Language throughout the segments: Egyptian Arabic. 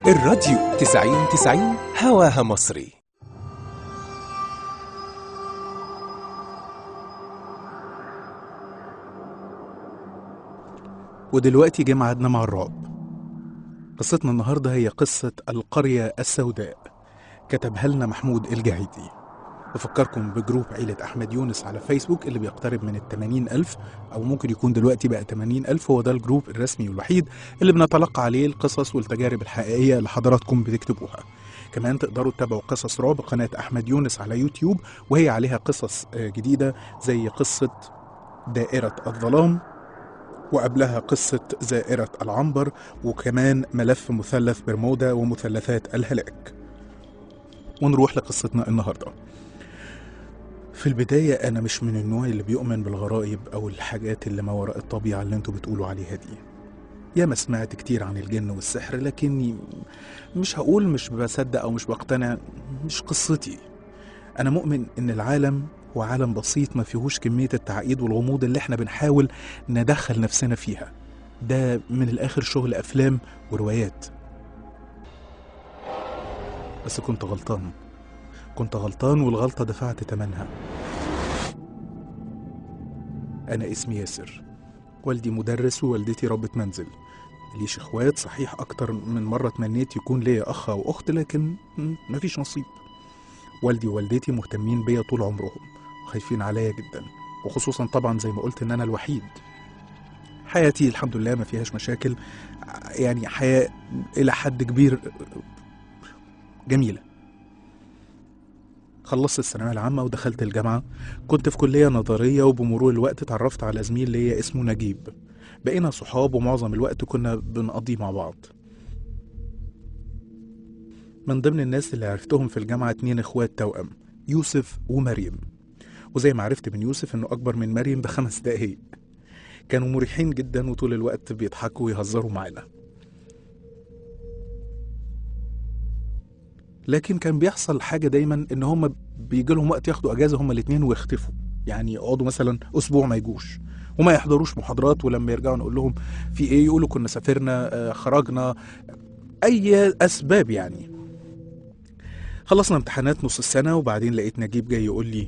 الراديو 90 90 هواها مصري ودلوقتي جه ميعادنا مع الرعب قصتنا النهاردة هي قصة القرية السوداء كتبها لنا محمود الجهيدي بفكركم بجروب عيلة أحمد يونس على فيسبوك اللي بيقترب من التمانين ألف أو ممكن يكون دلوقتي بقى تمانين ألف هو ده الجروب الرسمي والوحيد اللي بنتلقى عليه القصص والتجارب الحقيقية اللي حضراتكم بتكتبوها كمان تقدروا تتابعوا قصص رعب قناة أحمد يونس على يوتيوب وهي عليها قصص آه، جديدة زي قصة دائرة الظلام وقبلها قصة زائرة العنبر وكمان ملف مثلث برمودا ومثلثات الهلاك ونروح لقصتنا النهاردة في البداية أنا مش من النوع اللي بيؤمن بالغرائب أو الحاجات اللي ما وراء الطبيعة اللي انتوا بتقولوا عليها دي ياما سمعت كتير عن الجن والسحر لكني مش هقول مش بصدق أو مش بقتنع مش قصتي أنا مؤمن إن العالم هو عالم بسيط ما فيهوش كمية التعقيد والغموض اللي احنا بنحاول ندخل نفسنا فيها ده من الآخر شغل أفلام وروايات بس كنت غلطان كنت غلطان والغلطة دفعت تمنها أنا اسمي ياسر والدي مدرس ووالدتي ربة منزل ليش اخوات صحيح أكتر من مرة تمنيت يكون ليا أخ أو أخت لكن م، مفيش نصيب والدي ووالدتي مهتمين بيا طول عمرهم وخايفين عليا جدا وخصوصا طبعا زي ما قلت ان انا الوحيد حياتي الحمد لله ما فيهاش مشاكل يعني حياة إلى حد كبير جميلة خلصت الثانوية العامة ودخلت الجامعة كنت في كلية نظرية وبمرور الوقت اتعرفت على زميل ليا اسمه نجيب بقينا صحاب ومعظم الوقت كنا بنقضيه مع بعض من ضمن الناس اللي عرفتهم في الجامعة اتنين اخوات توأم يوسف ومريم وزي ما عرفت من يوسف انه اكبر من مريم بخمس دقايق كانوا مريحين جدا وطول الوقت بيضحكوا ويهزروا معانا لكن كان بيحصل حاجة دايما ان هم بيجي لهم وقت ياخدوا اجازة هم الاتنين ويختفوا يعني يقعدوا مثلا اسبوع ما يجوش وما يحضروش محاضرات ولما يرجعوا نقول لهم في ايه يقولوا كنا سافرنا آه، خرجنا اي اسباب يعني خلصنا امتحانات نص السنة وبعدين لقيت نجيب جاي يقول لي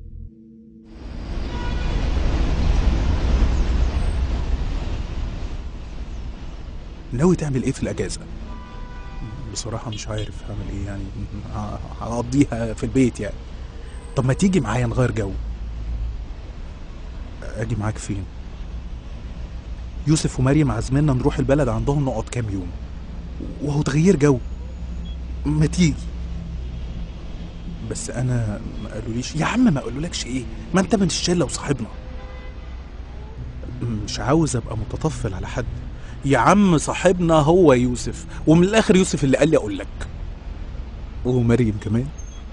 ناوي تعمل ايه في الاجازة؟ بصراحة مش عارف هعمل ايه يعني ه- هقضيها في البيت يعني طب ما تيجي معايا نغير جو اجي معاك فين؟ يوسف ومريم عازميننا نروح البلد عندهم نقعد كام يوم وهو تغيير جو ما تيجي بس انا ما قالوليش يا عم ما قالولكش ايه ما انت من الشله وصاحبنا مش عاوز ابقى متطفل على حد يا عم صاحبنا هو يوسف ومن الاخر يوسف اللي قال لي اقول لك ومريم كمان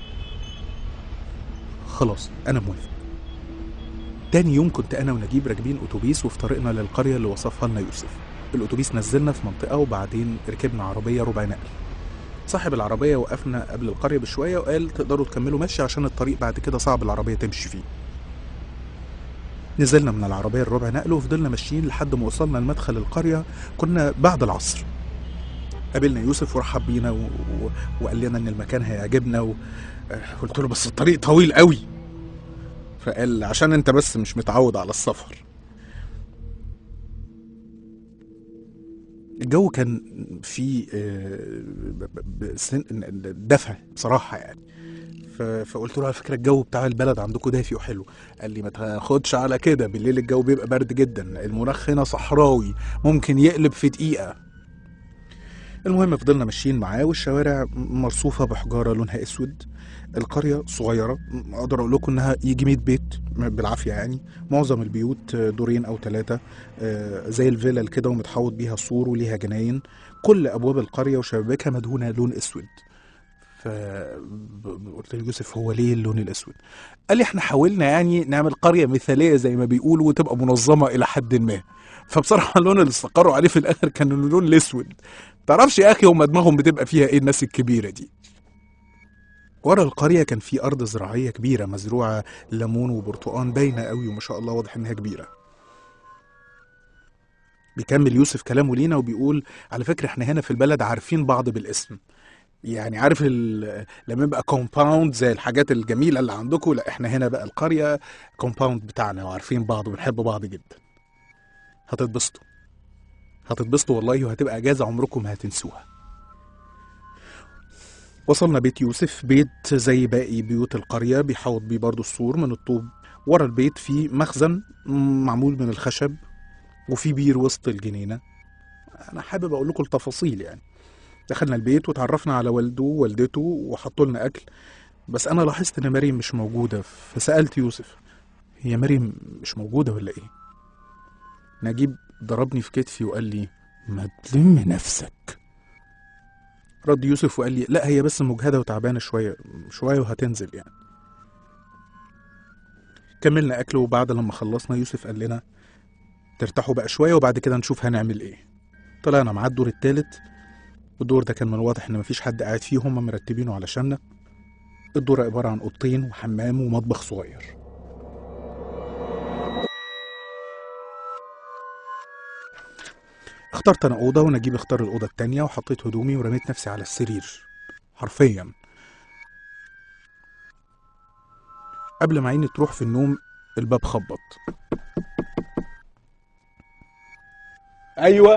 خلاص انا موافق تاني يوم كنت انا ونجيب راكبين اتوبيس وفي طريقنا للقريه اللي وصفها لنا يوسف الاتوبيس نزلنا في منطقه وبعدين ركبنا عربيه ربع نقل صاحب العربية وقفنا قبل القرية بشوية وقال تقدروا تكملوا مشي عشان الطريق بعد كده صعب العربية تمشي فيه نزلنا من العربية الربع نقل وفضلنا ماشيين لحد ما وصلنا لمدخل القرية كنا بعد العصر قابلنا يوسف ورحب بينا و... و... وقال لنا ان المكان هيعجبنا و... آه، قلت له بس الطريق طويل قوي فقال عشان انت بس مش متعود على السفر الجو كان فيه آه، ب- ب- ب- سن- دفى بصراحة يعني ف- فقلت له على فكرة الجو بتاع البلد عندكم دافي وحلو قال لي ما تاخدش على كده بالليل الجو بيبقى برد جدا المناخ هنا صحراوي ممكن يقلب في دقيقة المهم فضلنا ماشيين معاه والشوارع مرصوفة بحجارة لونها اسود القرية صغيرة اقدر اقول لكم انها يجي 100 بيت بالعافية يعني معظم البيوت دورين او ثلاثة زي الفيلل كده ومتحوط بيها سور وليها جناين كل ابواب القرية وشبابيكها مدهونة لون اسود فقلت ليوسف هو ليه اللون الاسود قال لي احنا حاولنا يعني نعمل قرية مثالية زي ما بيقولوا وتبقى منظمة الى حد ما فبصراحة اللون اللي استقروا عليه في الاخر كان اللون الاسود تعرفش يا اخي هم دماغهم بتبقى فيها ايه الناس الكبيرة دي ورا القرية كان في أرض زراعية كبيرة مزروعة ليمون وبرتقان باينة قوي وما شاء الله واضح إنها كبيرة بيكمل يوسف كلامه لينا وبيقول على فكره احنا هنا في البلد عارفين بعض بالاسم يعني عارف ال- لما يبقى كومباوند زي الحاجات الجميله اللي عندكم لا احنا هنا بقى القريه كومباوند بتاعنا وعارفين بعض وبنحب بعض جدا هتتبسطوا هتتبسطوا والله وهتبقى اجازه عمركم ما هتنسوها وصلنا بيت يوسف بيت زي باقي بيوت القرية بيحوط بيه برضو السور من الطوب ورا البيت في مخزن معمول من الخشب وفي بير وسط الجنينة أنا حابب أقول لكم التفاصيل يعني دخلنا البيت وتعرفنا على والده ووالدته وحطوا لنا أكل بس أنا لاحظت إن مريم مش موجودة فسألت يوسف هي مريم مش موجودة ولا إيه؟ نجيب ضربني في كتفي وقال لي ما تلم نفسك رد يوسف وقال لي لا هي بس مجهدة وتعبانة شوية شوية وهتنزل يعني كملنا أكل وبعد لما خلصنا يوسف قال لنا ترتاحوا بقى شوية وبعد كده نشوف هنعمل إيه طلعنا مع الدور التالت الدور ده كان من الواضح إن مفيش حد قاعد فيه هم مرتبينه علشاننا الدور عبارة عن أوضتين وحمام ومطبخ صغير اخترت انا اوضه ونجيب اختار الاوضه التانية وحطيت هدومي ورميت نفسي على السرير حرفيا قبل ما عيني تروح في النوم الباب خبط ايوه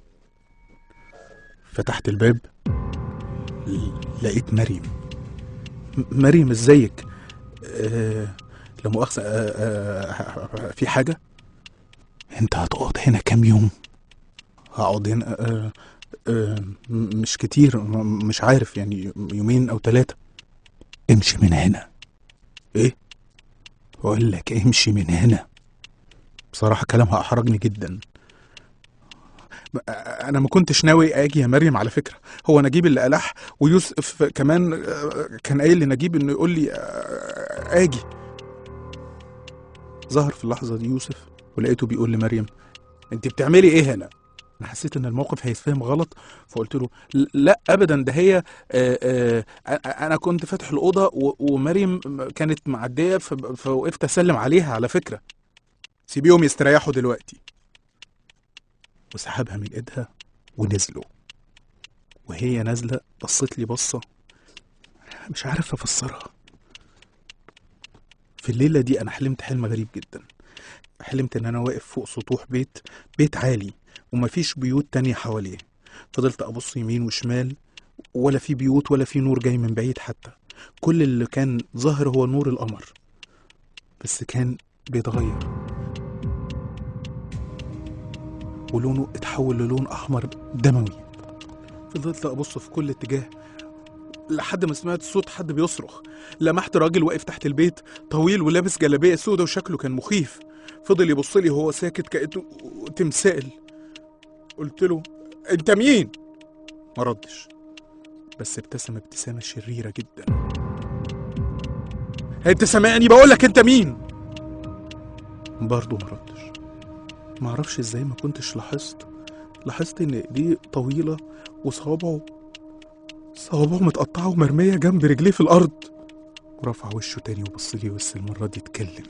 فتحت الباب ل- لقيت مريم م- مريم ازيك آه لا مؤاخذة آه آه في حاجة انت هتقعد هنا كام يوم هقعد هنا آه آه م- مش كتير م- مش عارف يعني يومين او ثلاثة امشي من هنا ايه بقول لك امشي من هنا بصراحة كلامها احرجني جدا ب- انا ما كنتش ناوي اجي يا مريم على فكرة هو نجيب اللي ألح ويوسف كمان آه، كان قايل لنجيب انه يقول لي آه، اجي ظهر في اللحظة دي يوسف ولقيته بيقول لمريم انت بتعملي ايه هنا انا حسيت ان الموقف هيتفهم غلط فقلت له "ل- لا ابدا ده هي آه، آه، أ- انا كنت فاتح الاوضه و- ومريم كانت معديه ف- فوقفت اسلم عليها على فكره سيبيهم يستريحوا دلوقتي وسحبها من ايدها ونزلوا وهي نازله بصت لي بصه مش عارف افسرها في الليله دي انا حلمت حلم غريب جدا حلمت ان انا واقف فوق سطوح بيت بيت عالي ومفيش بيوت تانية حواليه فضلت أبص يمين وشمال ولا في بيوت ولا في نور جاي من بعيد حتى كل اللي كان ظاهر هو نور القمر بس كان بيتغير ولونه اتحول للون أحمر دموي فضلت أبص في كل اتجاه لحد ما سمعت صوت حد بيصرخ لمحت راجل واقف تحت البيت طويل ولابس جلابية سودة وشكله كان مخيف فضل يبص لي وهو ساكت كأنه تمثال قلت له انت مين ما ردش بس ابتسم ابتسامة شريرة جدا انت سامعني بقولك انت مين برضه ما ردش ما اعرفش ازاي ما كنتش لاحظت لاحظت ان ايديه طويلة وصوابعه صوابعه متقطعة ومرمية جنب رجليه في الأرض ورفع وشه تاني وبص لي بس المرة دي اتكلم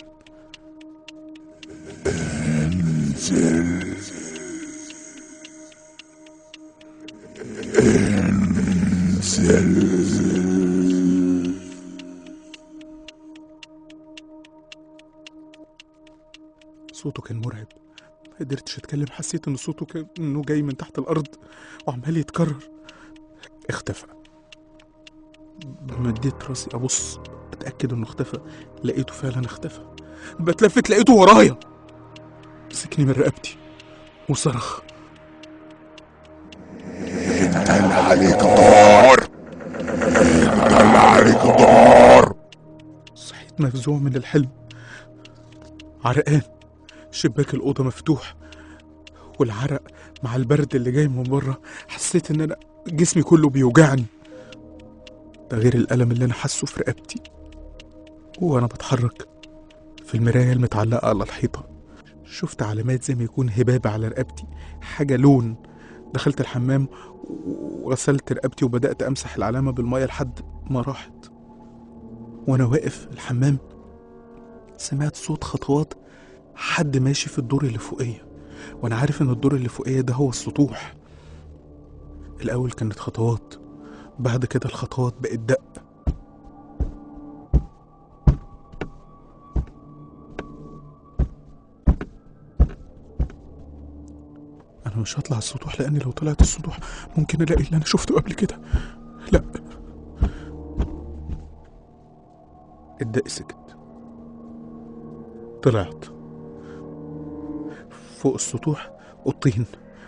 صوته كان مرعب ما قدرتش اتكلم حسيت ان صوته كان انه جاي من تحت الارض وعمال يتكرر اختفى مديت راسي ابص اتاكد انه اختفى لقيته فعلا اختفى بتلفت لقيته ورايا مسكني من رقبتي وصرخ هل عليك دار هل عليك دار صحيت مفزوع من الحلم عرقان شباك الأوضة مفتوح والعرق مع البرد اللي جاي من بره حسيت إن أنا جسمي كله بيوجعني ده غير الألم اللي أنا حاسه في رقبتي وأنا بتحرك في المراية المتعلقة على الحيطة شفت علامات زي ما يكون هباب على رقبتي حاجة لون دخلت الحمام وغسلت رقبتي وبدأت أمسح العلامة بالمية لحد ما راحت وأنا واقف الحمام سمعت صوت خطوات حد ماشي في الدور اللي فوقيا وانا عارف ان الدور اللي فوقيه ده هو السطوح الاول كانت خطوات بعد كده الخطوات بقت دق انا مش هطلع السطوح لاني لو طلعت السطوح ممكن الاقي اللي انا شفته قبل كده لا الدق سكت طلعت فوق السطوح اوضتين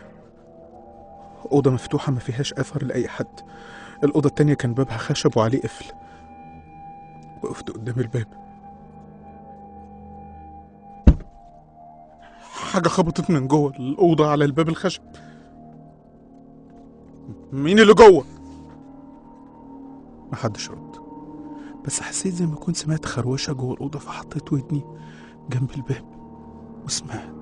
أوضة مفتوحة ما فيهاش أثر لأي حد الأوضة التانية كان بابها خشب وعليه قفل وقفت قدام الباب حاجة خبطت من جوه الأوضة على الباب الخشب مين اللي جوه؟ محدش رد بس حسيت زي ما كنت سمعت خروشة جوه الأوضة فحطيت ودني جنب الباب وسمعت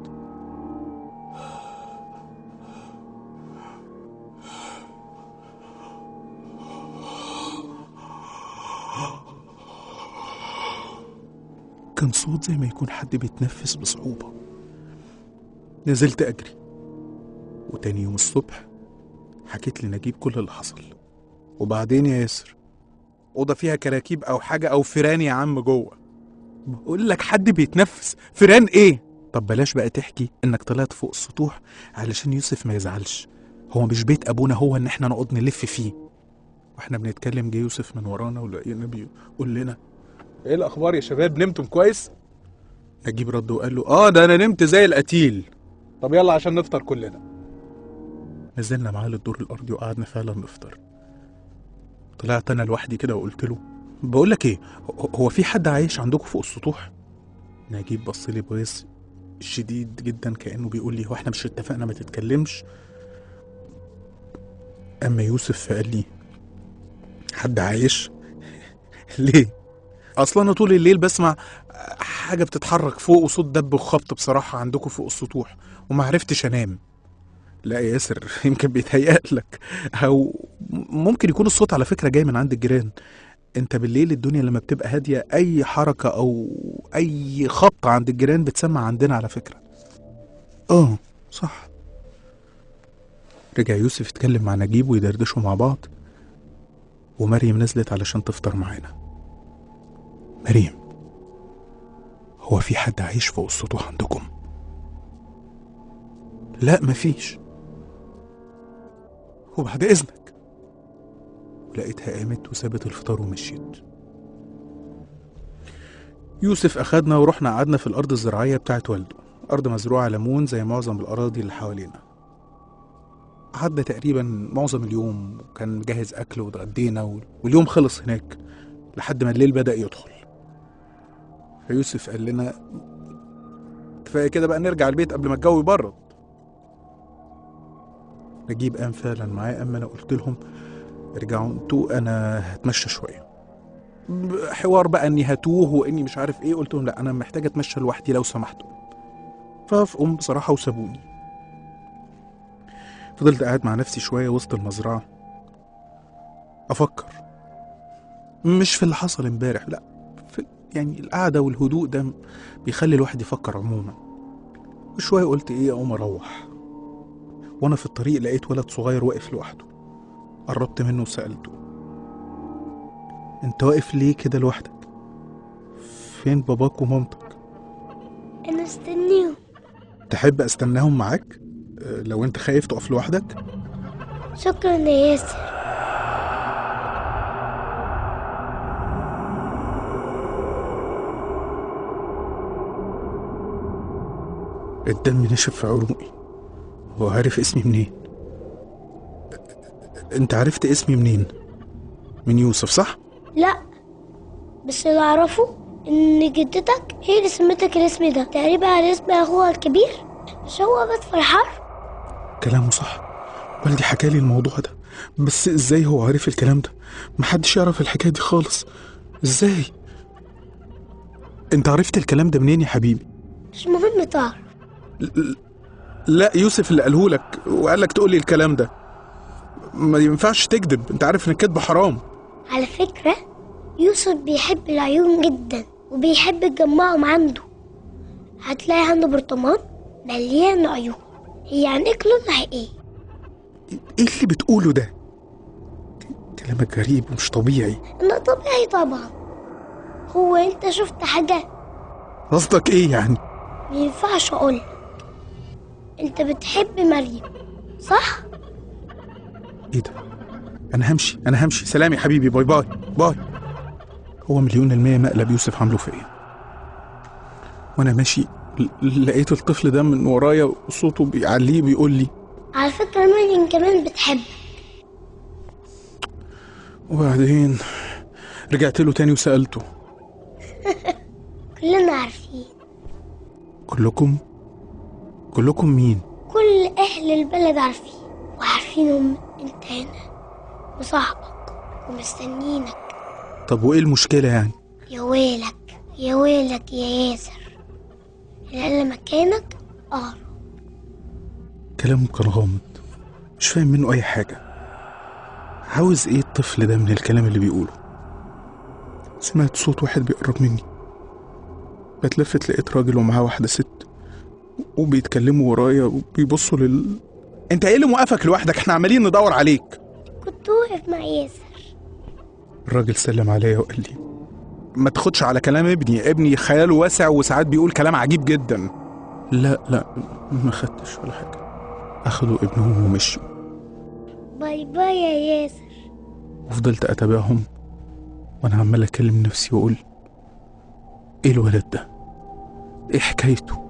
كان صوت زي ما يكون حد بيتنفس بصعوبة نزلت أجري وتاني يوم الصبح حكيت لنجيب كل اللي حصل وبعدين يا ياسر أوضة فيها كراكيب أو حاجة أو فيران يا عم جوه بقول لك حد بيتنفس فيران إيه؟ طب بلاش بقى تحكي إنك طلعت فوق السطوح علشان يوسف ما يزعلش هو مش بيت أبونا هو إن إحنا نقعد نلف فيه واحنا بنتكلم جه يوسف من ورانا ولقينا بيقول لنا ايه الاخبار يا شباب نمتم كويس نجيب رد وقال له اه ده انا نمت زي القتيل طب يلا عشان نفطر كلنا نزلنا معاه للدور الارضي وقعدنا فعلا نفطر طلعت انا لوحدي كده وقلت له بقول لك ايه هو- هو في حد عايش عندكم فوق السطوح نجيب بص لي بويس شديد جدا كانه بيقول لي هو احنا مش اتفقنا ما تتكلمش اما يوسف فقال لي حد عايش ليه اصلا انا طول الليل بسمع حاجه بتتحرك فوق وصوت دب وخبط بصراحه عندكم فوق السطوح وما عرفتش انام لا يا ياسر يمكن بيتهيأ لك او ممكن يكون الصوت على فكره جاي من عند الجيران انت بالليل الدنيا لما بتبقى هاديه اي حركه او اي خبط عند الجيران بتسمع عندنا على فكره اه صح رجع يوسف يتكلم مع نجيب ويدردشوا مع بعض ومريم نزلت علشان تفطر معانا مريم هو في حد عايش فوق السطوح عندكم لا مفيش وبعد اذنك ولقيتها قامت وسابت الفطار ومشيت يوسف أخدنا ورحنا قعدنا في الأرض الزراعية بتاعت والده أرض مزروعة ليمون زي معظم الأراضي اللي حوالينا قعدنا تقريبا معظم اليوم وكان مجهز أكل واتغدينا وال- واليوم خلص هناك لحد ما الليل بدأ يدخل فيوسف قال لنا كفاية كده بقى نرجع البيت قبل ما الجو يبرد نجيب قام فعلا معاه أما أنا قلت لهم ارجعوا انتوا أنا هتمشى شوية حوار بقى اني هتوه واني مش عارف ايه قلت لهم لا انا محتاج اتمشى لوحدي لو سمحتوا فافقهم بصراحة وسابوني فضلت قاعد مع نفسي شوية وسط المزرعة أفكر مش في اللي حصل امبارح لا في يعني القعدة والهدوء ده بيخلي الواحد يفكر عموما وشوية قلت ايه اقوم اروح وانا في الطريق لقيت ولد صغير واقف لوحده قربت منه وسألته انت واقف ليه كده لوحدك فين باباك ومامتك انا استنيهم تحب استناهم معاك أه، لو انت خايف تقف لوحدك شكرا يا ياسر الدم نشف في عروقي هو عارف اسمي منين انت عرفت اسمي منين من يوسف صح لا بس اللي اعرفه ان جدتك هي اللي سمتك الاسم ده تقريبا على اسم اخوها الكبير مش هو بس فرحان كلامه صح والدي حكالي الموضوع ده بس ازاي هو عارف الكلام ده محدش يعرف الحكايه دي خالص ازاي انت عرفت الكلام ده منين يا حبيبي مش مهم تعرف لا يوسف اللي قاله لك وقال لك تقول لي الكلام ده ما ينفعش تكذب انت عارف ان الكذب حرام على فكرة يوسف بيحب العيون جدا وبيحب يجمعهم عنده هتلاقي عنده برطمان مليان عيون هي عينيك لونها ايه ايه اللي بتقوله ده كلامك غريب ومش طبيعي انا طبيعي طبعا هو انت شفت حاجة قصدك ايه يعني مينفعش اقول انت بتحب مريم صح ايه ده انا همشي انا همشي سلام يا حبيبي باي باي باي هو مليون المية مقلب يوسف عامله فيا وانا ماشي ل- لقيت الطفل ده من ورايا وصوته بيعليه بيقول لي على فكرة مريم كمان بتحب وبعدين رجعت له تاني وسألته كلنا عارفين كلكم كلكم مين كل اهل البلد عارفين وعارفينهم انت هنا وصاحبك ومستنيينك طب وايه المشكلة يعني يا ويلك يا ويلك يا ياسر لأن مكانك قهر كلامه كان غامض مش فاهم منه اي حاجة عاوز ايه الطفل ده من الكلام اللي بيقوله سمعت صوت واحد بيقرب مني بتلفت لقيت راجل ومعاه واحدة ست وبيتكلموا ورايا وبيبصوا لل انت ايه اللي موقفك لوحدك احنا عمالين ندور عليك كنت واقف مع ياسر الراجل سلم عليا وقال لي ما تاخدش على كلام ابني ابني خياله واسع وساعات بيقول كلام عجيب جدا لا لا ما خدتش ولا حاجة أخدوا ابنهم ومشوا باي باي يا ياسر وفضلت أتابعهم وأنا عمال أكلم نفسي وأقول إيه الولد ده؟ إيه حكايته؟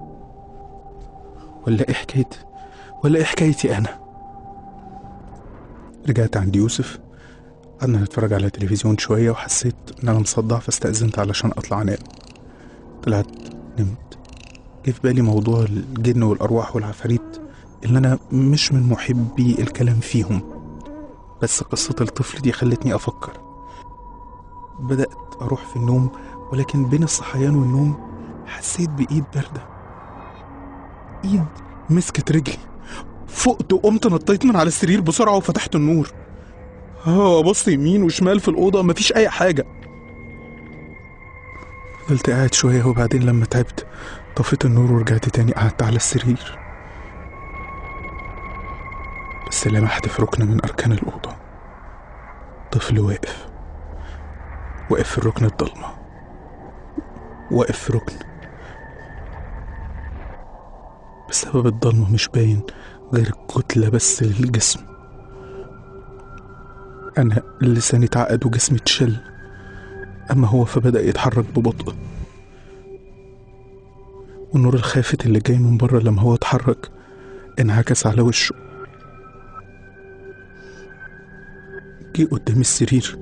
ولا إيه حكاية ولا إيه حكايتي أنا؟ رجعت عند يوسف قعدنا نتفرج على تلفزيون شوية وحسيت إن أنا مصدع فاستأذنت علشان أطلع أنام طلعت نمت جه في بالي موضوع الجن والأرواح والعفاريت اللي أنا مش من محبي الكلام فيهم بس قصة الطفل دي خلتني أفكر بدأت أروح في النوم ولكن بين الصحيان والنوم حسيت بإيد باردة إيد مسكت رجلي فقت وقمت نطيت من على السرير بسرعة وفتحت النور اه بص يمين وشمال في الأوضة مفيش أي حاجة فضلت قاعد شوية وبعدين لما تعبت طفيت النور ورجعت تاني قعدت على السرير بس لمحت في ركن من أركان الأوضة طفل واقف واقف في الركن الضلمة واقف في ركن بسبب الضلمة مش باين غير الكتلة بس للجسم أنا لساني اتعقد وجسمي اتشل أما هو فبدأ يتحرك ببطء والنور الخافت اللي جاي من بره لما هو اتحرك انعكس على وشه جه قدام السرير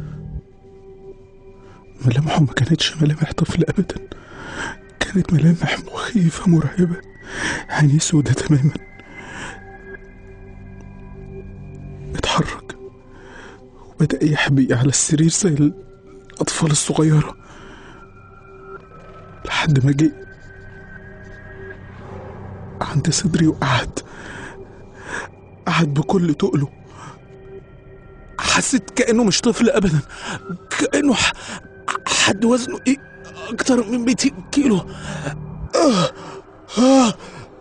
ملامحه ما كانتش ملامح طفل أبدا كانت ملامح مخيفة مرعبة عينيه سودة تماما اتحرك وبدأ يحبي على السرير زي الأطفال الصغيرة لحد ما جه عند صدري وقعد قعد بكل تقله حسيت كأنه مش طفل أبدا كأنه ح- حد وزنه إيه أكتر من 200 كيلو آه آه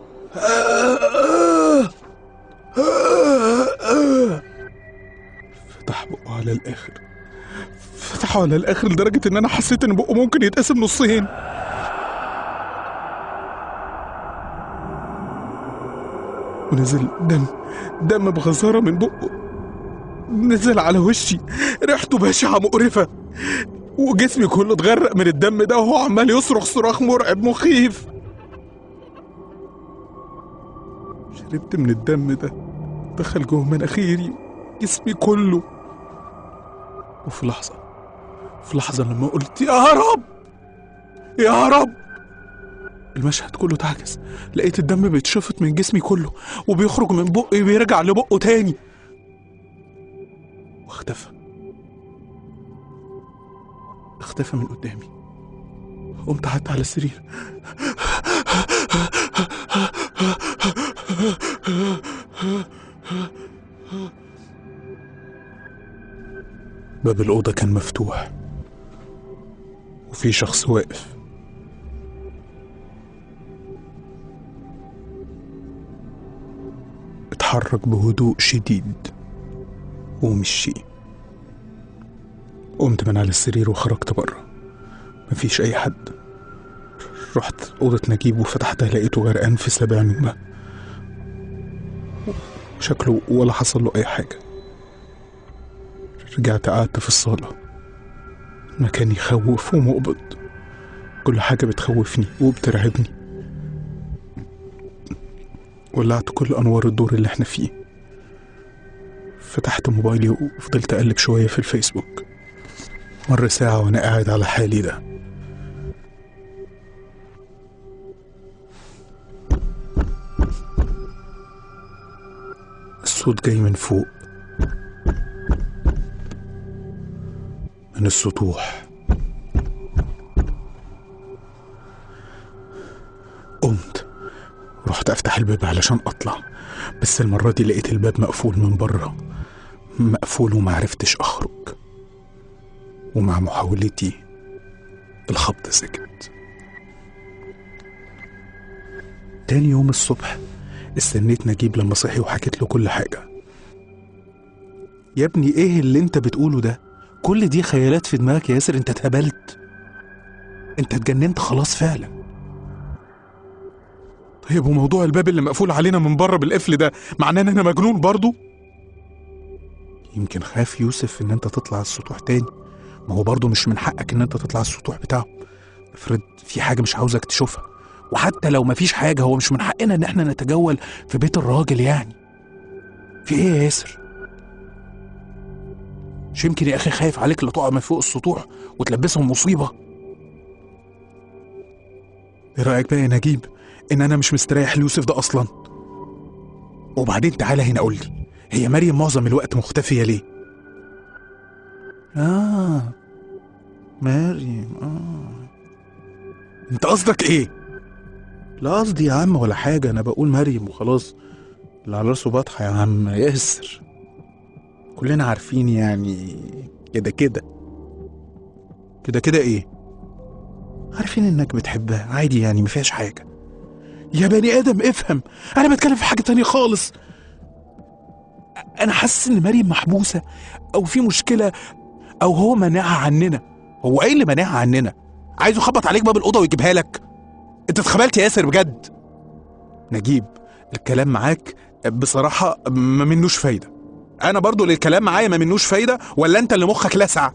آه آه آه فتح بقه على الآخر فتحه على الآخر لدرجة إن أنا حسيت إن بقه ممكن يتقسم نصين ونزل دم دم بغزارة من بقه نزل على وشي ريحته بشعة مقرفة وجسمي كله اتغرق من الدم ده وهو عمال يصرخ صراخ مرعب مخيف شربت من الدم ده دخل جوه مناخيري جسمي كله وفي لحظة في لحظة لما قلت يا رب يا رب المشهد كله اتعكس لقيت الدم بيتشفط من جسمي كله وبيخرج من بقي بيرجع لبقه تاني واختفى اختفى من قدامي قمت قعدت على السرير باب الأوضة كان مفتوح وفي شخص واقف بيتحرك بهدوء شديد ومشي قمت من على السرير وخرجت بره مفيش أي حد رحت أوضة نجيب وفتحتها لقيته غرقان في سبع نومة شكله ولا حصل له أي حاجة رجعت قعدت في الصالة مكان يخوف ومقبض كل حاجة بتخوفني وبترعبني ولعت كل أنوار الدور اللي احنا فيه فتحت موبايلي وفضلت أقلب شوية في الفيسبوك مر ساعة وأنا قاعد على حالي ده الصوت جاي من فوق من السطوح قمت رحت افتح الباب علشان اطلع بس المرة دي لقيت الباب مقفول من بره مقفول وما عرفتش اخرج ومع محاولتي الخبط سكت تاني يوم الصبح استنيت نجيب لما صحي وحكيت له كل حاجة يا ابني ايه اللي انت بتقوله ده كل دي خيالات في دماغك يا ياسر انت اتهبلت انت اتجننت خلاص فعلا طيب وموضوع الباب اللي مقفول علينا من بره بالقفل ده معناه ان انا مجنون برضو يمكن خاف يوسف ان انت تطلع السطوح تاني ما هو برضو مش من حقك ان انت تطلع السطوح بتاعه افرض في حاجة مش عاوزك تشوفها وحتى لو مفيش حاجة هو مش من حقنا ان احنا نتجول في بيت الراجل يعني في ايه يا ياسر مش يمكن يا اخي خايف عليك لا تقع من فوق السطوح وتلبسهم مصيبة ايه رأيك بقى يا نجيب ان انا مش مستريح ليوسف ده اصلا وبعدين تعالى هنا قول لي هي مريم معظم الوقت مختفية ليه اه مريم اه انت قصدك ايه لا قصدي يا عم ولا حاجة أنا بقول مريم وخلاص اللي على راسه بطحة يا عم ياسر كلنا عارفين يعني كده كده كده كده إيه؟ عارفين إنك بتحبها عادي يعني مفيهاش حاجة يا بني آدم افهم أنا بتكلم في حاجة تانية خالص أنا حاسس إن مريم محبوسة أو في مشكلة أو هو مانعها عننا هو إيه اللي مانعها عننا؟ عايزه يخبط عليك باب الأوضة ويجيبها لك انت اتخبلت يا ياسر بجد نجيب الكلام معاك بصراحة ما منوش فايدة أنا برضو اللي الكلام معايا ما منوش فايدة ولا أنت اللي مخك لسع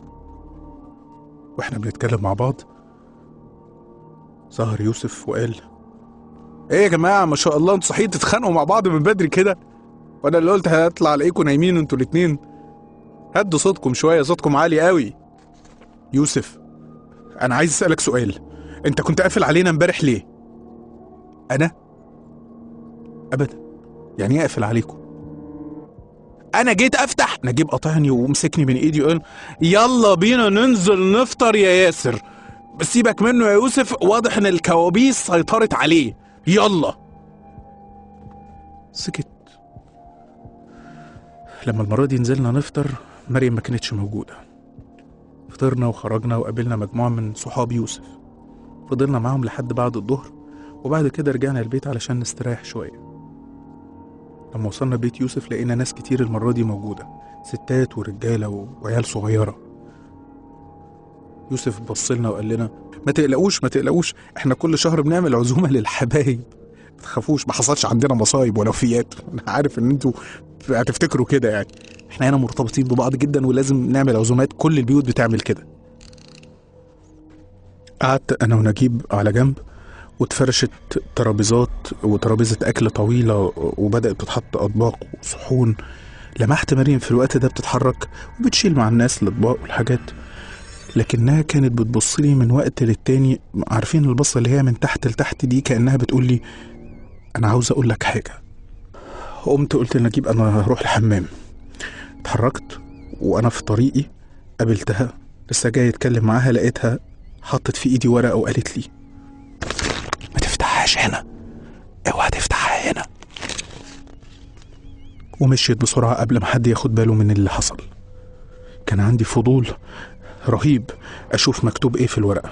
وإحنا بنتكلم مع بعض ظهر يوسف وقال إيه يا جماعة ما شاء الله انتوا صحيين تتخانقوا مع بعض من بدري كده وأنا اللي قلت هطلع ألاقيكم نايمين انتوا الاتنين هدوا صوتكم شوية صوتكم عالي قوي يوسف أنا عايز أسألك سؤال انت كنت قافل علينا امبارح ليه انا ابدا يعني ايه اقفل عليكم انا جيت افتح نجيب قطعني ومسكني من ايدي وقال يلا بينا ننزل نفطر يا ياسر بس سيبك منه يا يوسف واضح ان الكوابيس سيطرت عليه يلا سكت لما المرة دي نزلنا نفطر مريم ما كانتش موجودة فطرنا وخرجنا وقابلنا مجموعة من صحاب يوسف فضلنا معاهم لحد بعد الظهر وبعد كده رجعنا البيت علشان نستريح شوية لما وصلنا بيت يوسف لقينا ناس كتير المرة دي موجودة ستات ورجالة و- وعيال صغيرة يوسف بصلنا وقال لنا ما تقلقوش ما تقلقوش احنا كل شهر بنعمل عزومة للحبايب ما تخافوش ما حصلش عندنا مصايب ولا وفيات انا عارف ان انتوا هتفتكروا كده يعني احنا هنا مرتبطين ببعض جدا ولازم نعمل عزومات كل البيوت بتعمل كده قعدت انا ونجيب على جنب واتفرشت ترابيزات وترابيزة أكل طويلة وبدأت تتحط أطباق وصحون لمحت مريم في الوقت ده بتتحرك وبتشيل مع الناس الأطباق والحاجات لكنها كانت بتبص لي من وقت للتاني عارفين البصة اللي هي من تحت لتحت دي كأنها بتقول لي أنا عاوز أقول لك حاجة قمت قلت لنجيب أنا هروح الحمام اتحركت وأنا في طريقي قابلتها لسه جاي أتكلم معاها لقيتها حطت في إيدي ورقة وقالت لي ما تفتحهاش هنا اوعى تفتحها هنا ومشيت بسرعة قبل ما حد ياخد باله من اللي حصل كان عندي فضول رهيب أشوف مكتوب إيه في الورقة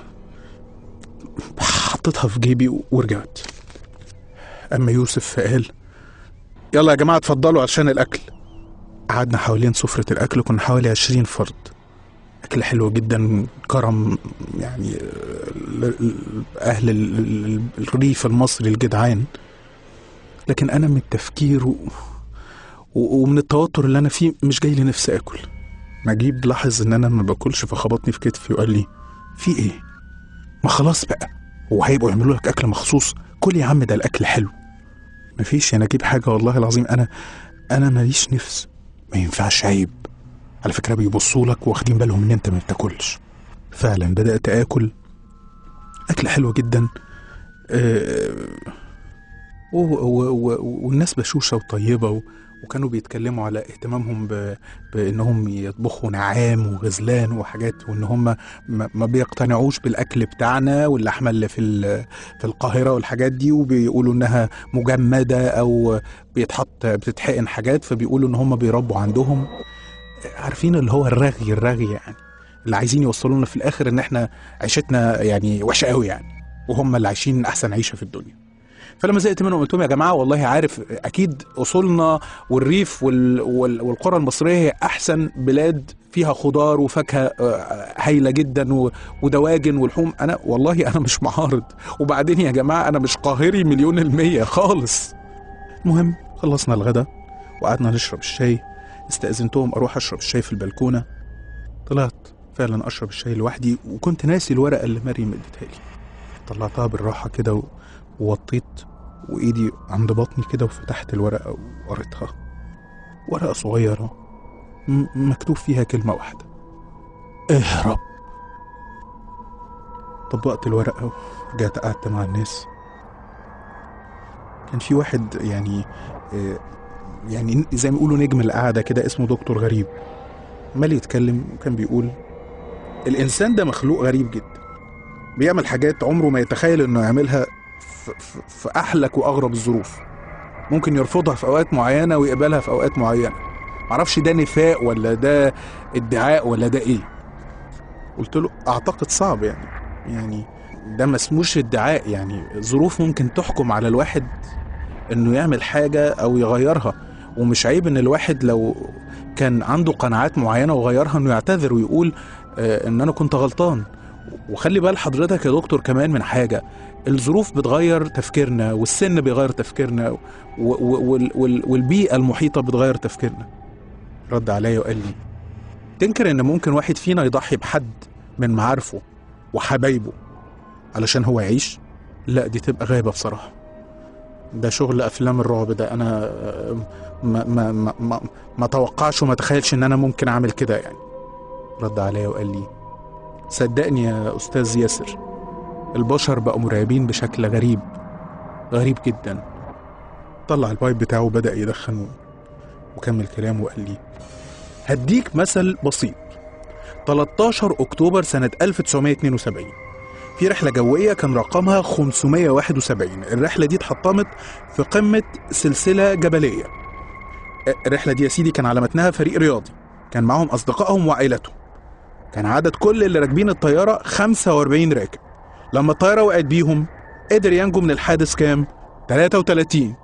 حطيتها في جيبي ورجعت أما يوسف فقال يلا يا جماعة اتفضلوا عشان الأكل قعدنا حوالين سفرة الأكل كنا حوالي عشرين فرد أكل حلو جدا كرم يعني ال- ال- أهل ال- ال- الريف المصري الجدعان لكن أنا من التفكير و... و- ومن التوتر اللي أنا فيه مش جاي لي نفسي آكل نجيب لاحظ إن أنا ما باكلش فخبطني في كتفي وقال لي في إيه؟ ما خلاص بقى هو هيبقوا يعملوا لك أكل مخصوص كل يا عم ده الأكل حلو مفيش يا نجيب حاجة والله العظيم أنا أنا ماليش نفس ما ينفعش عيب على فكرة بيبصوا لك واخدين بالهم إن أنت ما بتاكلش فعلا بدأت آكل أكل حلو جدا آه، و- و- و- والناس بشوشة وطيبة و- وكانوا بيتكلموا على اهتمامهم ب... بانهم يطبخوا نعام وغزلان وحاجات وان هم ما, ما بيقتنعوش بالاكل بتاعنا واللحمه اللي في ال... في القاهره والحاجات دي وبيقولوا انها مجمده او بيتحط بتتحقن حاجات فبيقولوا ان هم بيربوا عندهم عارفين اللي هو الرغي الرغي يعني اللي عايزين يوصلوا لنا في الاخر ان احنا عيشتنا يعني وحشه قوي يعني وهم اللي عايشين احسن عيشه في الدنيا فلما زهقت منهم قلت لهم يا جماعه والله عارف اكيد اصولنا والريف وال وال والقرى المصريه هي احسن بلاد فيها خضار وفاكهه آه، هايله جدا و- ودواجن ولحوم انا والله انا مش معارض وبعدين يا جماعه انا مش قاهري مليون المية خالص المهم خلصنا الغدا وقعدنا نشرب الشاي استأذنتهم اروح اشرب الشاي في البلكونه طلعت فعلا اشرب الشاي لوحدي وكنت ناسي الورقه اللي مريم اديتها لي طلعتها بالراحه كده و- ووطيت وايدي عند بطني كده وفتحت الورقه وقريتها ورقه صغيره م- مكتوب فيها كلمه واحده اهرب طبقت الورقه ورجعت قعدت مع الناس كان في واحد يعني آه، يعني زي ما يقولوا نجم القعده كده اسمه دكتور غريب عمال يتكلم وكان بيقول الانسان ده مخلوق غريب جدا بيعمل حاجات عمره ما يتخيل انه يعملها في, في, في احلك واغرب الظروف ممكن يرفضها في اوقات معينه ويقبلها في اوقات معينه معرفش ده نفاق ولا ده ادعاء ولا ده ايه قلت له اعتقد صعب يعني يعني ده ما اسموش ادعاء يعني ظروف ممكن تحكم على الواحد انه يعمل حاجه او يغيرها ومش عيب ان الواحد لو كان عنده قناعات معينه وغيرها انه يعتذر ويقول آه ان انا كنت غلطان وخلي بال حضرتك يا دكتور كمان من حاجه الظروف بتغير تفكيرنا والسن بيغير تفكيرنا و- و- وال- وال- والبيئه المحيطه بتغير تفكيرنا رد عليا وقال لي تنكر ان ممكن واحد فينا يضحي بحد من معارفه وحبايبه علشان هو يعيش لا دي تبقى غايبه بصراحه ده شغل افلام الرعب ده انا آه، ما ما ما ما, ما توقعش وما تخيلش ان انا ممكن اعمل كده يعني رد عليا وقال لي صدقني يا استاذ ياسر البشر بقوا مرعبين بشكل غريب غريب جدا طلع البايب بتاعه وبدأ يدخن وكمل كلامه وقال لي هديك مثل بسيط 13 أكتوبر سنة 1972 في رحلة جوية كان رقمها 571 الرحلة دي اتحطمت في قمة سلسلة جبلية الرحلة دي يا سيدي كان على متنها فريق رياضي كان معاهم أصدقائهم وعائلتهم كان عدد كل اللي راكبين الطيارة 45 راكب لما الطيارة وقعت بيهم قدر ينجو من الحادث كام؟ 33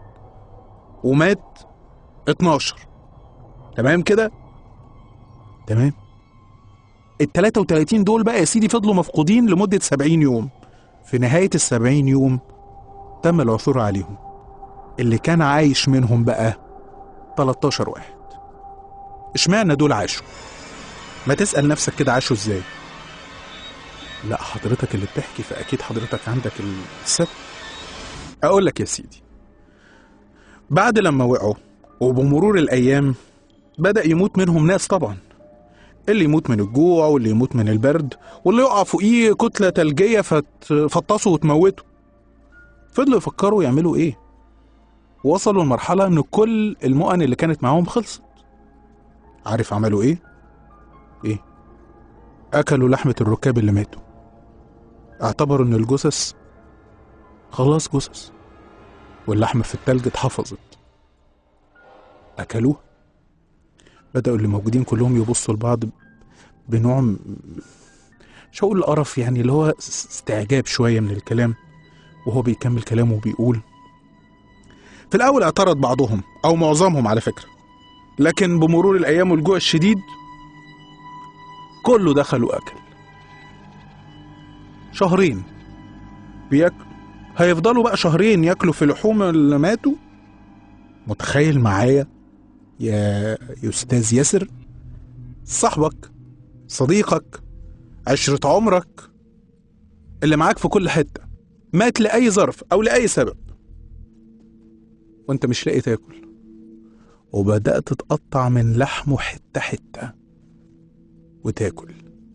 ومات 12 تمام كده؟ تمام ال 33 دول بقى يا سيدي فضلوا مفقودين لمدة 70 يوم في نهاية ال 70 يوم تم العثور عليهم اللي كان عايش منهم بقى 13 واحد اشمعنى دول عاشوا ما تسأل نفسك كده عاشوا ازاي لا حضرتك اللي بتحكي فأكيد حضرتك عندك السبب أقول لك يا سيدي بعد لما وقعوا وبمرور الأيام بدأ يموت منهم ناس طبعا اللي يموت من الجوع واللي يموت من البرد واللي يقع فوقيه كتلة تلجية فتفطسه وتموته فضلوا يفكروا يعملوا ايه وصلوا لمرحلة ان كل المؤن اللي كانت معاهم خلصت عارف عملوا ايه؟ ايه؟ اكلوا لحمة الركاب اللي ماتوا اعتبروا ان الجثث خلاص جثث واللحمة في التلج اتحفظت اكلوها بدأوا اللي موجودين كلهم يبصوا لبعض بنوع م- مش هقول قرف يعني اللي هو س- استعجاب شوية من الكلام وهو بيكمل كلامه وبيقول في الأول اعترض بعضهم أو معظمهم على فكرة لكن بمرور الأيام والجوع الشديد كله دخل وأكل شهرين بياكل هيفضلوا بقى شهرين ياكلوا في لحوم اللي ماتوا متخيل معايا يا يا أستاذ ياسر صاحبك صديقك عشرة عمرك اللي معاك في كل حتة مات لأي ظرف أو لأي سبب وانت مش لاقي تاكل وبدأت تقطع من لحمه حتة حتة وتاكل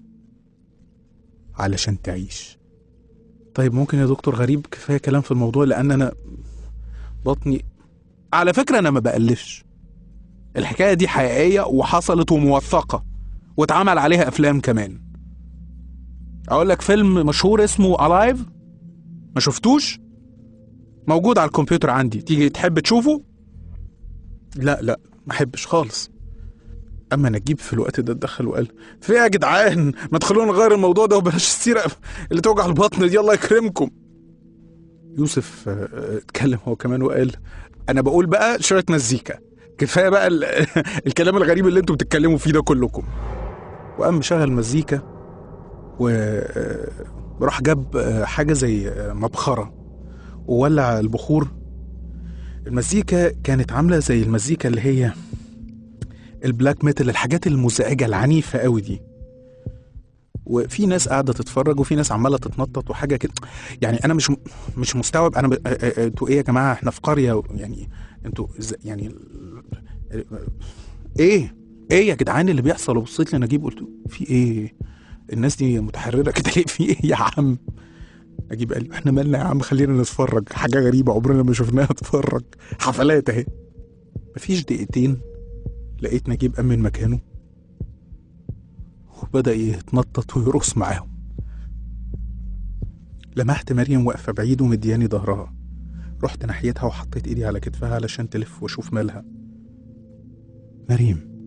علشان تعيش طيب ممكن يا دكتور غريب كفاية كلام في الموضوع لأن أنا بطني على فكرة أنا ما بألفش الحكاية دي حقيقية وحصلت وموثقة واتعمل عليها أفلام كمان أقول لك فيلم مشهور اسمه ألايف ما شفتوش موجود على الكمبيوتر عندي تيجي تحب تشوفه لا لا ما احبش خالص اما نجيب في الوقت ده اتدخل وقال في إيه يا جدعان ما تخلونا نغير الموضوع ده وبلاش السيره اللي توجع البطن دي الله يكرمكم يوسف آه، آه، اتكلم هو كمان وقال انا بقول بقى شويه مزيكا كفايه بقى ال- الكلام الغريب اللي انتوا بتتكلموا فيه ده كلكم وقام مشغل مزيكا وراح جاب آه، حاجه زي آه، مبخره وولع البخور المزيكا كانت عامله زي المزيكا اللي هي البلاك ميتال الحاجات المزعجه العنيفه قوي دي وفي ناس قاعده تتفرج وفي ناس عماله تتنطط وحاجه كده يعني انا مش مش مستوعب انا ب... آه، آه، انتوا ايه يا جماعه احنا في قريه يعني انتوا إز- يعني ايه ايه يا جدعان اللي بيحصل وبصيت لي نجيب قلت له، في ايه الناس دي متحرره كده ليه في ايه يا عم اجيب قال احنا مالنا يا عم خلينا نتفرج حاجه غريبه عمرنا ما شفناها اتفرج حفلات اهي مفيش دقيقتين لقيت نجيب قام من مكانه وبدا يتنطط ويرقص معاهم لمحت مريم واقفه بعيد ومدياني ظهرها رحت ناحيتها وحطيت ايدي على كتفها علشان تلف واشوف مالها مريم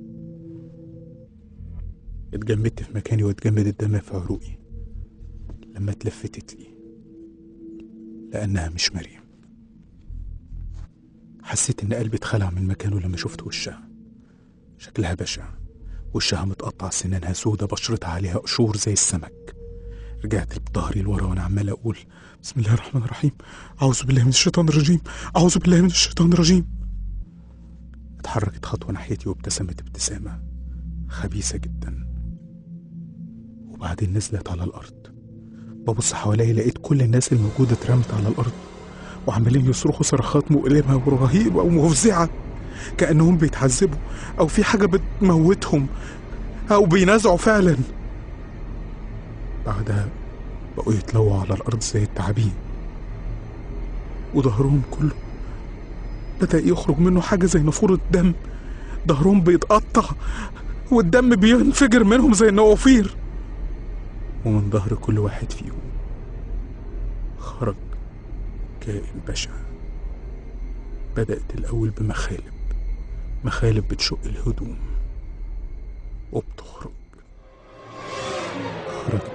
اتجمدت في مكاني واتجمد الدم في عروقي لما اتلفتت لي لأنها مش مريم حسيت إن قلبي اتخلع من مكانه لما شفت وشها شكلها بشع وشها متقطع سنانها سودة بشرتها عليها قشور زي السمك رجعت بظهري لورا وانا عمال اقول بسم الله الرحمن الرحيم اعوذ بالله من الشيطان الرجيم اعوذ بالله من الشيطان الرجيم اتحركت خطوه ناحيتي وابتسمت ابتسامه خبيثه جدا وبعدين نزلت على الارض ببص حواليا لقيت كل الناس الموجودة اترمت على الأرض وعمالين يصرخوا صرخات مؤلمة ورهيبة ومفزعة كأنهم بيتعذبوا أو في حاجة بتموتهم أو بينازعوا فعلا بعدها بقوا يتلووا على الأرض زي التعابين وظهرهم كله بدأ يخرج منه حاجة زي نافورة دم ظهرهم بيتقطع والدم بينفجر منهم زي النوافير ومن ظهر كل واحد فيهم خرج كائن بشع بدأت الأول بمخالب مخالب بتشق الهدوم وبتخرج خرجت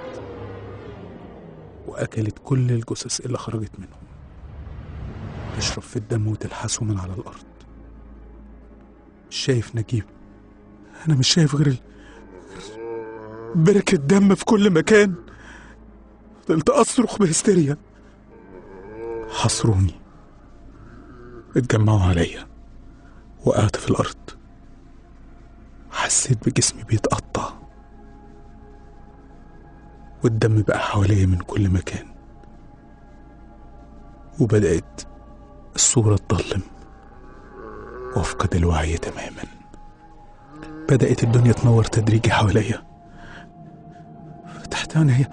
وأكلت كل الجثث اللي خرجت منهم تشرب في الدم وتلحسه من على الأرض مش شايف نجيب أنا مش شايف غير ال... بركة دم في كل مكان فضلت أصرخ بهستيريا حصروني اتجمعوا عليا وقعت في الأرض حسيت بجسمي بيتقطع والدم بقى حواليا من كل مكان وبدأت الصورة تضلم وأفقد الوعي تماما بدأت الدنيا تنور تدريجي حواليا فتحت عينيا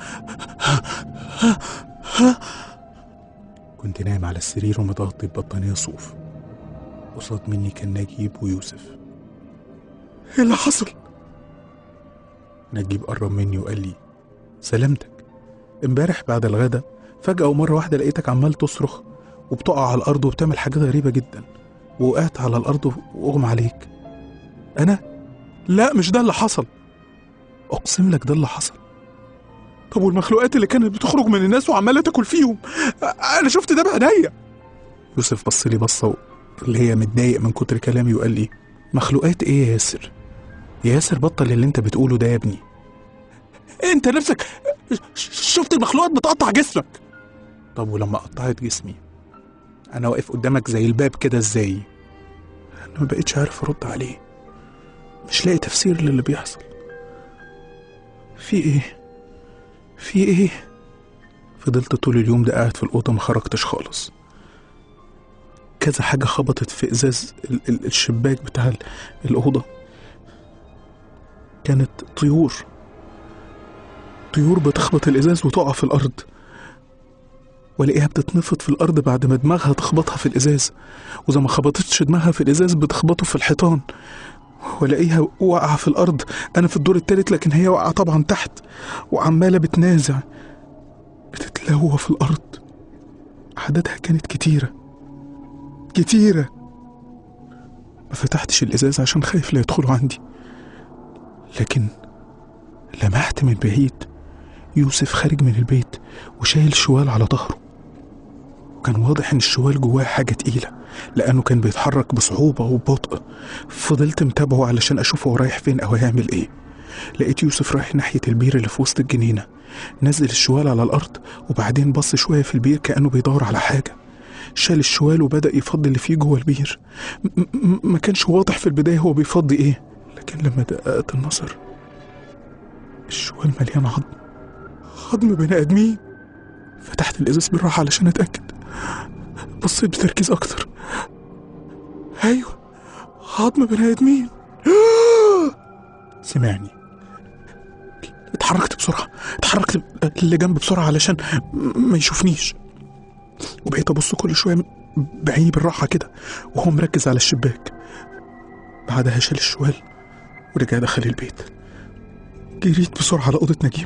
كنت نايم على السرير ومتغطي ببطانية صوف قصاد مني كان نجيب ويوسف ايه اللي حصل؟ نجيب قرب مني وقال لي سلامتك امبارح بعد الغدا فجأة ومرة واحدة لقيتك عمال تصرخ وبتقع على الأرض وبتعمل حاجات غريبة جدا ووقعت على الأرض وأغمى عليك أنا؟ لا مش ده اللي حصل أقسم لك ده اللي حصل طب والمخلوقات اللي كانت بتخرج من الناس وعمالة تاكل فيهم أ- أنا شفت ده بعينيا يوسف بص لي بصة اللي هي متضايق من كتر كلامي وقال لي مخلوقات ايه يا ياسر يا ياسر بطل اللي انت بتقوله ده يا ابني انت نفسك ش- شفت المخلوقات بتقطع جسمك طب ولما قطعت جسمي انا واقف قدامك زي الباب كده ازاي انا ما بقتش عارف ارد عليه مش لاقي تفسير للي بيحصل في ايه في ايه فضلت طول اليوم ده قاعد في الأوضة ما خرجتش خالص كذا حاجة خبطت في إزاز ال- ال- الشباك بتاع ال- الأوضة كانت طيور طيور بتخبط الإزاز وتقع في الأرض والاقيها بتتنفض في الأرض بعد ما دماغها تخبطها في الإزاز وإذا ما خبطتش دماغها في الإزاز بتخبطه في الحيطان والاقيها واقعة في الأرض أنا في الدور التالت لكن هي واقعة طبعا تحت وعمالة بتنازع بتتلوى في الأرض عددها كانت كتيرة كتيرة ما فتحتش الإزاز عشان خايف لا يدخلوا عندي لكن لمحت من بعيد يوسف خارج من البيت وشايل شوال على ظهره وكان واضح ان الشوال جواه حاجة تقيلة لأنه كان بيتحرك بصعوبة وببطء فضلت متابعه علشان أشوفه هو رايح فين أو هيعمل إيه لقيت يوسف رايح ناحية البير اللي في وسط الجنينة نزل الشوال على الأرض وبعدين بص شوية في البير كأنه بيدور على حاجة شال الشوال وبدأ يفضي اللي فيه جوه البير م- م- ما كانش واضح في البداية هو بيفضي إيه لكن لما دققت النظر الشوال مليان عظم عظم بني آدمين فتحت الإزاز بالراحة علشان أتأكد بصيت بتركيز أكتر أيوة عظم بني آدمين سمعني اتحركت بسرعة اتحركت اللي جنب بسرعة علشان م- ما يشوفنيش وبقيت أبص كل شوية بعيني بالراحة كده وهو مركز على الشباك بعدها شال الشوال ورجع دخل البيت جريت بسرعة على أوضة نجيب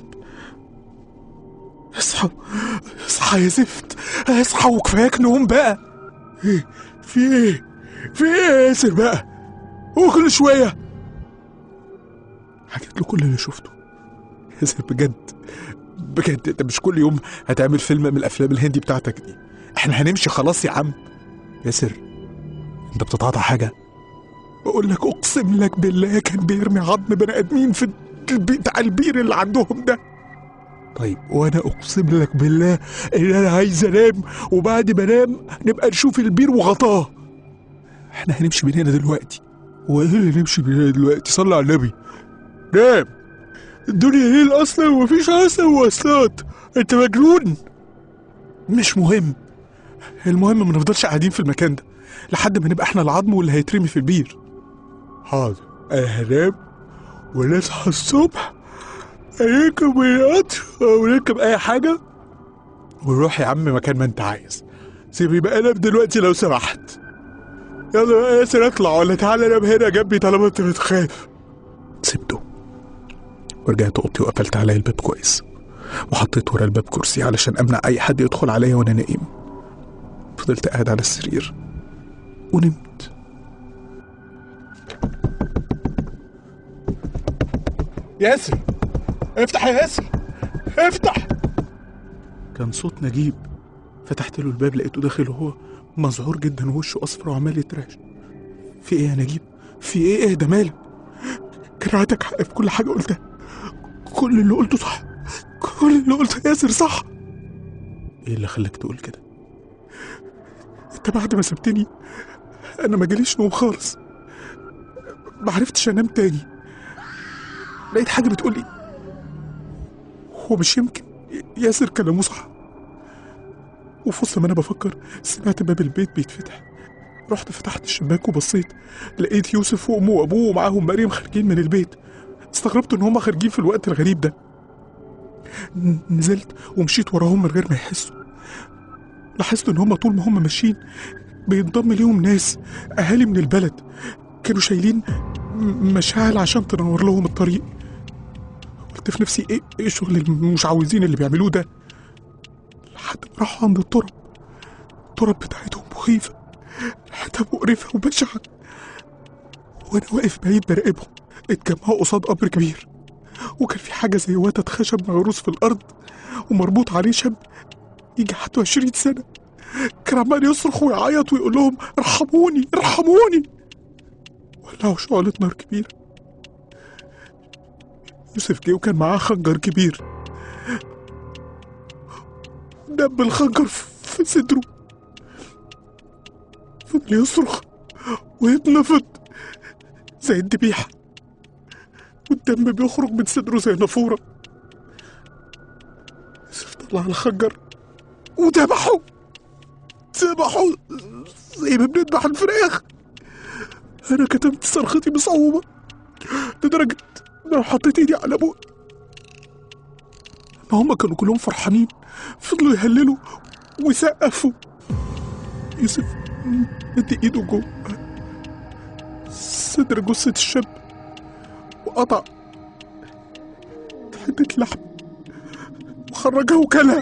اصحى اصحى يا زفت اصحى وكفاياك نوم بقى ايه في ايه في ايه يا ياسر بقى هو كل شوية حكيت له كل اللي شفته ياسر بجد بجد انت مش كل يوم هتعمل فيلم من الافلام الهندي بتاعتك دي احنا هنمشي خلاص يا عم ياسر انت بتتعاطى حاجة بقول لك اقسم لك بالله كان بيرمي عظم بني ادمين في البي- بتاع البير اللي عندهم ده طيب وانا اقسم لك بالله ان انا عايز انام وبعد ما انام نبقى نشوف البير وغطاه احنا هنمشي من هنا دلوقتي وايه اللي نمشي من هنا دلوقتي صلي على النبي نام الدنيا ليل اصلا ومفيش اصلا مواصلات انت مجنون مش مهم المهم ما نفضلش قاعدين في المكان ده لحد ما نبقى احنا العظم واللي هيترمي في البير حاضر انا هنام ونصحى الصبح نركب القطر او نركب اي حاجه ونروح يا عم مكان ما انت عايز سيبني بقى انام دلوقتي لو سمحت يلا بقى يا ياسر اطلع ولا تعالى انام هنا جنبي طالما انت بتخاف سبته ورجعت اوضتي وقفلت عليا الباب كويس وحطيت ورا الباب كرسي علشان امنع اي حد يدخل عليا وانا نايم فضلت قاعد على السرير ونمت ياسر افتح يا ياسر افتح كان صوت نجيب فتحت له الباب لقيته داخل وهو مذعور جدا ووشه اصفر وعمال يترعش في ايه يا نجيب في ايه ايه ده مالك كان عندك حق في كل حاجه قلتها كل اللي قلته صح كل اللي قلته يا ياسر صح ايه اللي خلاك تقول كده انت بعد ما سبتني انا ما جاليش نوم خالص ما عرفتش انام تاني لقيت حاجه بتقولي هو مش يمكن ياسر كلامه صح وفي وسط ما انا بفكر سمعت باب البيت بيتفتح رحت فتحت الشباك وبصيت لقيت يوسف وامه وابوه ومعاهم مريم خارجين من البيت استغربت ان هم خارجين في الوقت الغريب ده ن- نزلت ومشيت وراهم من غير ما يحسوا لاحظت ان هم طول ما هم ماشيين بينضم ليهم ناس اهالي من البلد كانوا شايلين م- مشاعل عشان تنور لهم الطريق قلت في نفسي ايه ايه الشغل المشعوذين اللي بيعملوه ده لحد ما راحوا عند الترب الترب بتاعتهم مخيفة ريحتها مقرفة وبشعة وانا واقف بعيد براقبهم اتجمعوا قصاد قبر كبير وكان في حاجة زي وتد خشب مغروس في الأرض ومربوط عليه شاب يجي حتى 20 سنة كان عمال يصرخ ويعيط ويقول لهم ارحموني ارحموني ولعوا شعلة نار كبيرة يوسف جه وكان معاه خنجر كبير دب الخنجر في صدره فضل يصرخ ويتنفض زي الذبيحة والدم بيخرج من صدره زي نافورة يوسف طلع الخنجر وذبحه ذبحه زي ما بنذبح الفراخ أنا كتمت صرختي بصعوبة لدرجة إن أنا حطيت إيدي على بوق ما هم كانوا كلهم فرحانين فضلوا يهللوا ويسقفوا يوسف مد إيده جوه صدر جثة الشاب وقطع حتة لحم وخرجها وكلها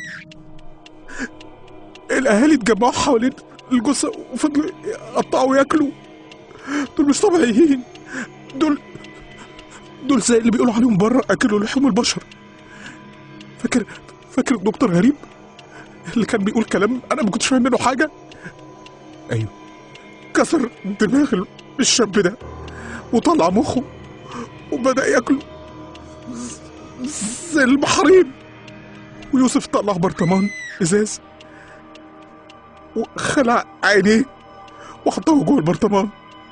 الأهالي اتجمعوا حوالين الجثة وفضلوا يقطعوا وياكلوا دول مش طبيعيين دول دول زي اللي بيقولوا عليهم بره أكلوا لحوم البشر فاكر فاكر الدكتور غريب اللي كان بيقول كلام أنا ما كنتش فاهم منه حاجة أيوه كسر دماغ الشاب ده وطلع مخه وبدأ ياكل ز- زي المحاريب ويوسف طلع برطمان ازاز وخلع عينيه وحطه جوه البرطمان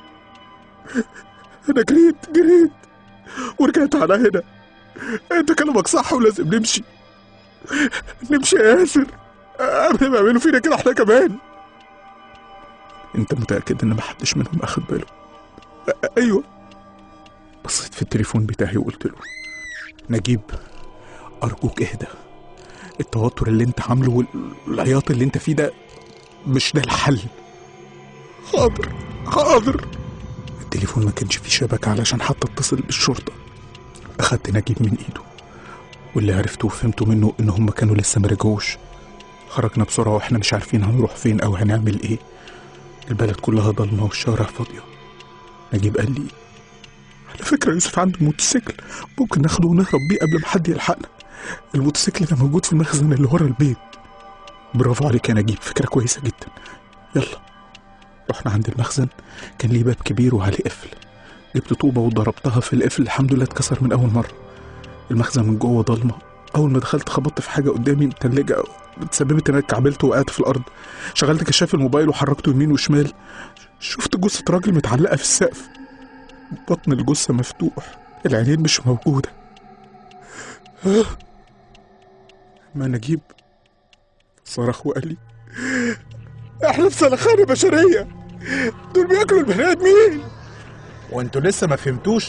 انا جريت جريت ورجعت على هنا انت كلامك صح ولازم نمشي نمشي يا ياسر قبل ما يعملوا فينا كده احنا كمان انت متأكد ان محدش منهم اخد باله أ- ايوه بصيت في التليفون بتاعي وقلت له نجيب ارجوك اهدى التوتر اللي انت عامله والعياط اللي انت فيه ده مش ده الحل حاضر حاضر التليفون ما كانش فيه شبكة علشان حتى اتصل بالشرطة أخدت نجيب من إيده واللي عرفته وفهمته منه إن هم كانوا لسه ما رجعوش خرجنا بسرعة وإحنا مش عارفين هنروح فين أو هنعمل إيه البلد كلها ضلمة والشوارع فاضية نجيب قال لي على فكرة يوسف عنده موتوسيكل ممكن ناخده ونهرب بيه قبل ما حد يلحقنا الموتوسيكل ده موجود في المخزن اللي ورا البيت برافو عليك يا نجيب فكرة كويسة جدا يلا رحنا عند المخزن كان ليه باب كبير وعليه قفل جبت طوبة وضربتها في القفل الحمد لله اتكسر من أول مرة المخزن من جوه ضلمة أول ما دخلت خبطت في حاجة قدامي متلجة تسببت إن أنا اتكعبلت وقعت في الأرض شغلت كشاف الموبايل وحركته يمين وشمال شفت جثة راجل متعلقة في السقف بطن الجثة مفتوح العينين مش موجودة آه. ما نجيب صرخ وقال لي احنا في سلخانة بشرية دول بياكلوا البني ادمين وانتوا لسه ما فهمتوش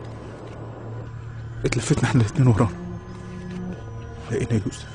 اتلفتنا احنا الاتنين ورانا لقينا يوسف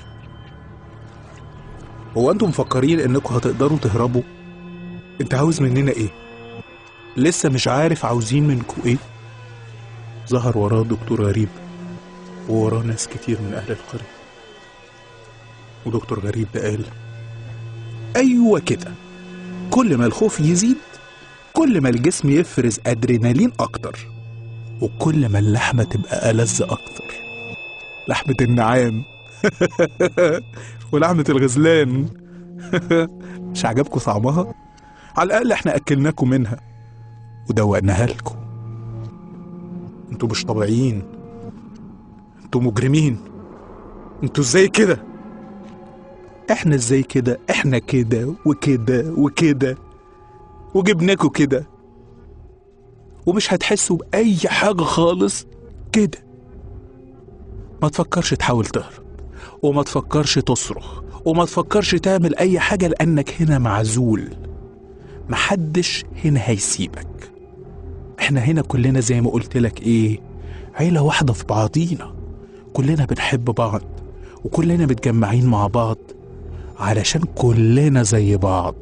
هو انتوا مفكرين انكم هتقدروا تهربوا انت عاوز مننا ايه لسه مش عارف عاوزين منكم ايه ظهر وراه دكتور غريب ووراه ناس كتير من اهل القرية ودكتور غريب ده قال ايوه كده كل ما الخوف يزيد كل ما الجسم يفرز ادرينالين اكتر وكل ما اللحمه تبقى ألذ اكتر لحمه النعام ولحمه الغزلان مش عجبكم طعمها على الاقل احنا اكلناكم منها ودوقناها لكم انتوا مش طبيعيين انتوا مجرمين انتوا ازاي كده احنا ازاي كده احنا كده وكده وكده وجبناكوا كده ومش هتحسوا بأي حاجة خالص كده ما تفكرش تحاول تهرب وما تفكرش تصرخ وما تفكرش تعمل أي حاجة لأنك هنا معزول محدش هنا هيسيبك احنا هنا كلنا زي ما قلت لك ايه عيلة واحدة في بعضينا كلنا بنحب بعض وكلنا متجمعين مع بعض علشان كلنا زي بعض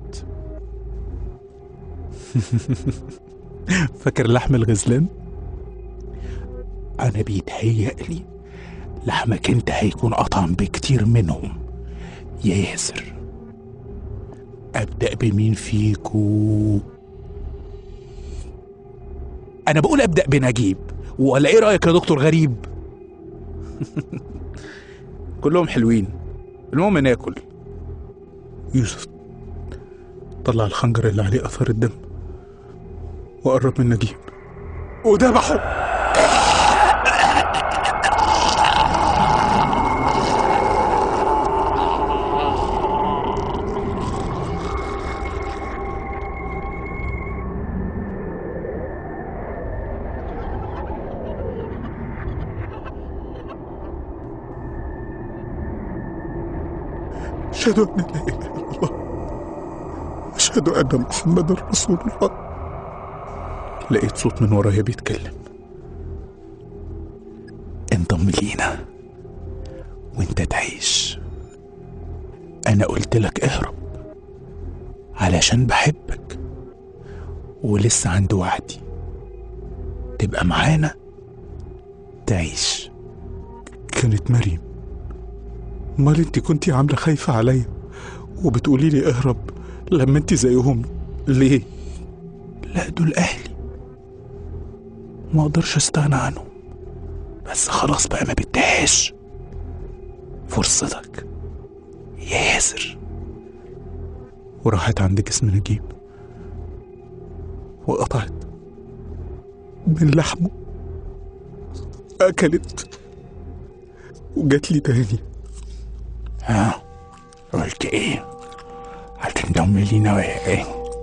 فاكر لحم الغزلان انا بيتهيألي لحمك انت هيكون اطعم بكتير منهم يا ياسر ابدا بمين فيكو انا بقول ابدا بنجيب ولا ايه رايك يا دكتور غريب كلهم حلوين المهم ناكل يوسف طلع الخنجر اللي عليه أثر الدم وقرب من نجيب وذبحه أشهد أن لا إله إلا الله أشهد أن محمد رسول الله لقيت صوت من ورايا بيتكلم انضم لينا وانت تعيش أنا قلت لك اهرب علشان بحبك ولسه عند وعدي تبقى معانا تعيش كانت مريم امال انت كنتي عامله خايفه عليا وبتقولي لي اهرب لما انت زيهم ليه لا دول اهلي ما اقدرش استغنى عنهم بس خلاص بقى ما بدهاش فرصتك يا ياسر وراحت عند جسم نجيب وقطعت من لحمه أكلت وجات لي تاني ها قلت ايه هتنضم لينا ولا ايه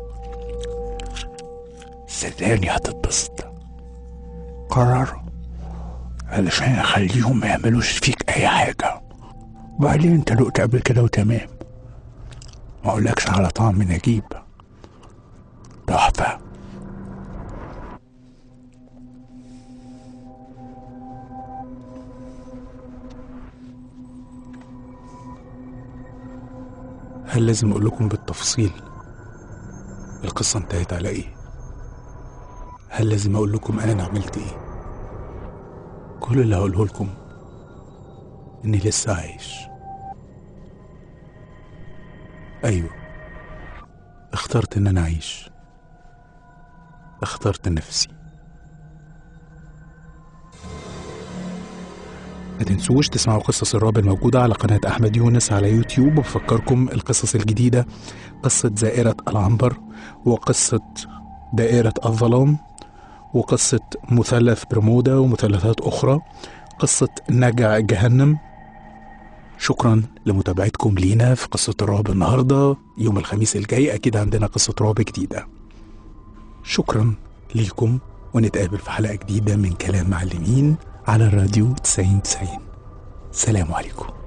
صدقني هتتبسط قرروا علشان اخليهم ما يعملوش فيك اي حاجة وبعدين انت لقت قبل كده وتمام ما اقولكش على طعم نجيب تحفة هل لازم اقول لكم بالتفصيل القصة انتهت على ايه هل لازم اقول لكم انا عملت ايه كل اللي هقوله لكم اني لسه عايش ايوه اخترت ان انا اعيش اخترت نفسي ما تنسوش تسمعوا قصص الرعب الموجودة على قناة أحمد يونس على يوتيوب وبفكركم القصص الجديدة قصة زائرة العنبر وقصة دائرة الظلام وقصة مثلث برمودا ومثلثات أخرى قصة نجع جهنم شكرا لمتابعتكم لينا في قصة الرعب النهاردة يوم الخميس الجاي أكيد عندنا قصة رعب جديدة شكرا ليكم ونتقابل في حلقة جديدة من كلام معلمين على الراديو 90 90 سلام عليكم